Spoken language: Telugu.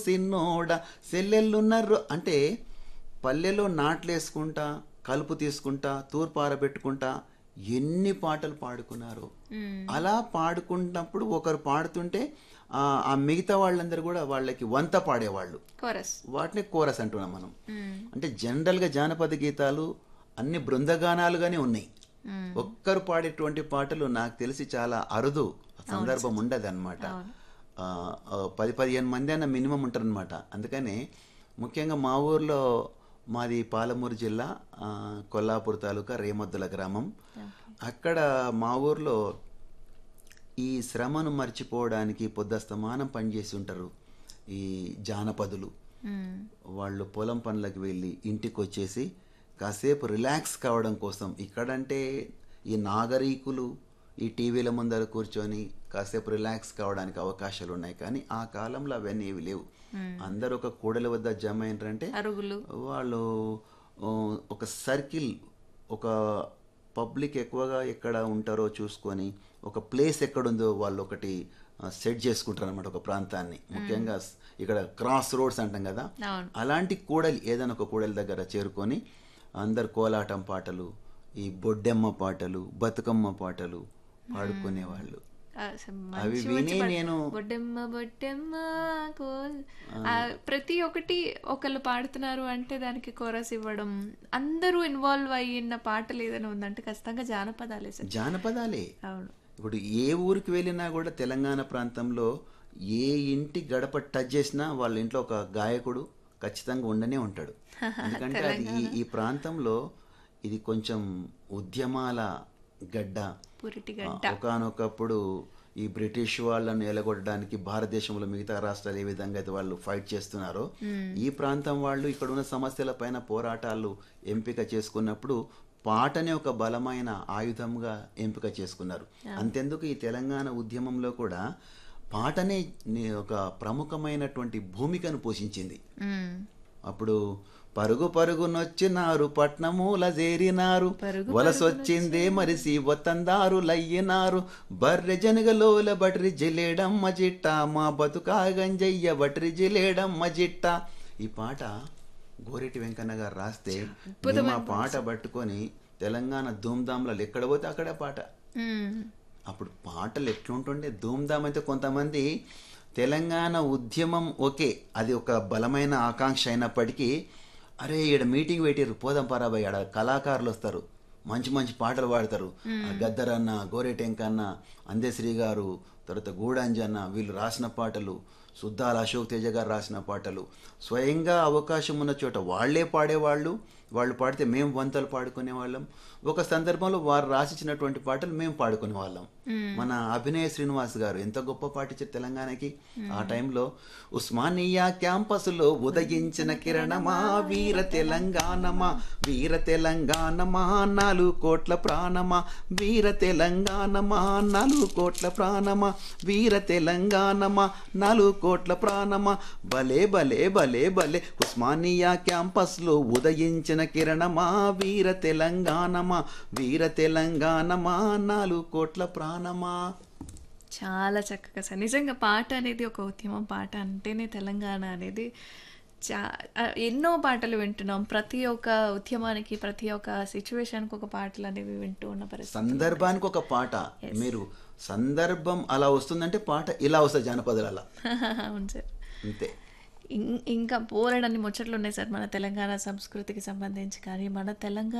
సిన్నోడ సెల్లెళ్ళున్నారు అంటే పల్లెలో నాట్లేసుకుంటా కలుపు తీసుకుంటా తూర్పు ఆరబెట్టుకుంటా ఎన్ని పాటలు పాడుకున్నారు అలా పాడుకున్నప్పుడు ఒకరు పాడుతుంటే ఆ ఆ మిగతా వాళ్ళందరూ కూడా వాళ్ళకి వంత పాడేవాళ్ళు కోరస్ వాటిని కోరస్ అంటున్నాం మనం అంటే జనరల్గా జానపద గీతాలు అన్ని బృందగానాలుగానే ఉన్నాయి ఒక్కరు పాడేటువంటి పాటలు నాకు తెలిసి చాలా అరుదు సందర్భం ఉండదు అనమాట పది పదిహేను మంది అన్న మినిమం ఉంటారనమాట అందుకని ముఖ్యంగా మా ఊర్లో మాది పాలమూరు జిల్లా ఆ, కొల్లాపూర్ తాలూకా రేమొద్దుల గ్రామం అక్కడ మా ఊర్లో ఈ శ్రమను మర్చిపోవడానికి పొద్దస్తమానం పనిచేసి ఉంటారు ఈ జానపదులు వాళ్ళు పొలం పనులకు వెళ్ళి ఇంటికి వచ్చేసి కాసేపు రిలాక్స్ కావడం కోసం ఇక్కడంటే ఈ నాగరీకులు ఈ టీవీల ముందర కూర్చొని కాసేపు రిలాక్స్ కావడానికి అవకాశాలు ఉన్నాయి కానీ ఆ కాలంలో అవన్నీ ఏవి లేవు అందరూ ఒక కూడలి వద్ద జమ ఏంటంటే అరుగులు వాళ్ళు ఆ, ఒక సర్కిల్ ఒక పబ్లిక్ ఎక్కువగా ఎక్కడ ఉంటారో చూసుకొని ఒక ప్లేస్ ఎక్కడుందో వాళ్ళు ఒకటి సెట్ చేసుకుంటారు అనమాట ఒక ప్రాంతాన్ని ముఖ్యంగా స్- ఇక్కడ క్రాస్ రోడ్స్ అంటాం కదా అవును అలాంటి కూడలి ఏదైనా ఒక కూడలి దగ్గర చేరుకొని అందరు కోలాటం పాటలు ఈ బొడ్డెమ్మ పాటలు బతుకమ్మ పాటలు పాడుకునేవాళ్ళు ఆ, అసలు అవి మంచి విని మంచి పాట- నేను బొడ్డెమ్మ బొడ్డెమ్మ కోల్ ఆ, ప్రతి ఒక్కటి ఒకళ్ళు పాడుతున్నారు అంటే దానికి కోరస్ ఇవ్వడం అందరూ ఇన్వాల్వ్ అయిన పాటలు ఏదైనా ఉందంటే ఖచ్చితంగా జానపదాలే సార్ జానపదాలే అవును ఇప్పుడు ఏ ఊరికి వెళ్ళినా కూడా తెలంగాణ ప్రాంతంలో ఏ ఇంటి గడప టచ్ చేసినా వాళ్ళ ఇంట్లో ఒక గాయకుడు ఖచ్చితంగా ఉండనే ఉంటాడు ఎందుకంటే అది ఈ ఈ ప్రాంతంలో ఇది కొంచెం ఉద్యమాల గడ్డ పురిటి ఒకనొకప్పుడు ఈ బ్రిటిష్ వాళ్ళను ఎలగొట్టడానికి భారతదేశంలో మిగతా రాష్ట్రాలు ఏ విధంగా అయితే వాళ్ళు ఫైట్ చేస్తున్నారో ఈ ప్రాంతం వాళ్ళు ఇక్కడ ఉన్న సమస్యల పైన పోరాటాలు ఎంపిక చేసుకున్నప్పుడు పాటనే ఒక బలమైన ఆయుధంగా ఎంపిక చేసుకున్నారు అంతెందుకు ఈ తెలంగాణ ఉద్యమంలో కూడా పాటనే ని- ఒక ప్రముఖమైనటువంటి భూమికను పోషించింది మ్మ్. అప్పుడు పరుగు పరుగునొచ్చినారు పట్నమూల చేరినారు వలసొచ్చిందే మరిసి వతందారులయ్యినారు బర్రె జనగలోల బట్రి జిలేడమ్మ జిట్ట మా బతుకా గంజయ్య బట్రి జిలేడమ్మ జిట్ట ఈ పాట గోరెటి వెంకన్న గారు రాస్తే మేము ఆ పాట పట్టుకొని తెలంగాణ ధూమ్ధాంలలో ఎక్కడ పోతే అక్కడే పాట మ్మ్. అప్పుడు పాటలు ఎట్లుంటుండే ధూమ్ధామ్ అయితే కొంతమంది తెలంగాణ ఉద్యమం ఓకే అది ఒక బలమైన ఆకాంక్ష అయినప్పటికీ అరే ఈడ మీటింగ్ పెట్టారు పోదాం పరాబాయ్ ఆడ కళాకారులు వస్తారు మంచి మంచి పాటలు పాడతారు ఆ గద్దరన్న గోరేటెంకన్న అందశ్రీ గారు తర్వాత గూడాంజన్న వీళ్ళు రాసిన పాటలు సుద్దాల అశోక్ తేజ గారు రాసిన పాటలు స్వయంగా అవకాశం ఉన్న చోట వాళ్ళే పాడేవాళ్ళు వాళ్ళు పాడితే మేము వంతలు పాడుకునే వాళ్ళం ఒక సందర్భంలో వారు రాసిచ్చినటువంటి పాటలు మేము పాడుకునే వాళ్ళం మన అభినయ శ్రీనివాస్ గారు ఎంత గొప్ప పాటించారు తెలంగాణకి ఆ టైంలో ఉస్మానియా క్యాంపస్లో ఉదయించిన కిరణమా వీర తెలంగాణమా వీర తెలంగాణమా నాలుగు కోట్ల ప్రాణమా వీర తెలంగాణమా నాలుగు కోట్ల ప్రాణమా వీర తెలంగాణమా నాలుగు కోట్ల ప్రాణమా భలే భలే భలే భలే ఉస్మానియా క్యాంపస్లో ఉదయించిన కిరణమా వీర తెలంగాణమా వీర తెలంగాణమా నాలుగు కోట్ల ప్రాణమా చాలా చక్కగా సార్ నిజంగా పాట అనేది ఒక ఉద్యమం పాట అంటేనే తెలంగాణ అనేది చా ఆ, ఎన్నో పాటలు వింటున్నాం ప్రతి ఒక్క ఉద్యమానికి ప్రతి ఒక్క సిచ్యువేషన్కి ఒక పాటలు అనేవి వింటూ ఉన్న పరిస్థితి సందర్భానికి ఒక పాట మీరు సందర్భం అలా వస్తుందంటే పాట ఇలా వస్తుంది జానపదాలు అలా అవును సార్ అంతే ఇం- ఇంకా పోరడన్ని ముచ్చట్లు ఉన్నాయి సార్ మన తెలంగాణ సంస్కృతికి సంబంధించి కానీ మన తెలంగాణ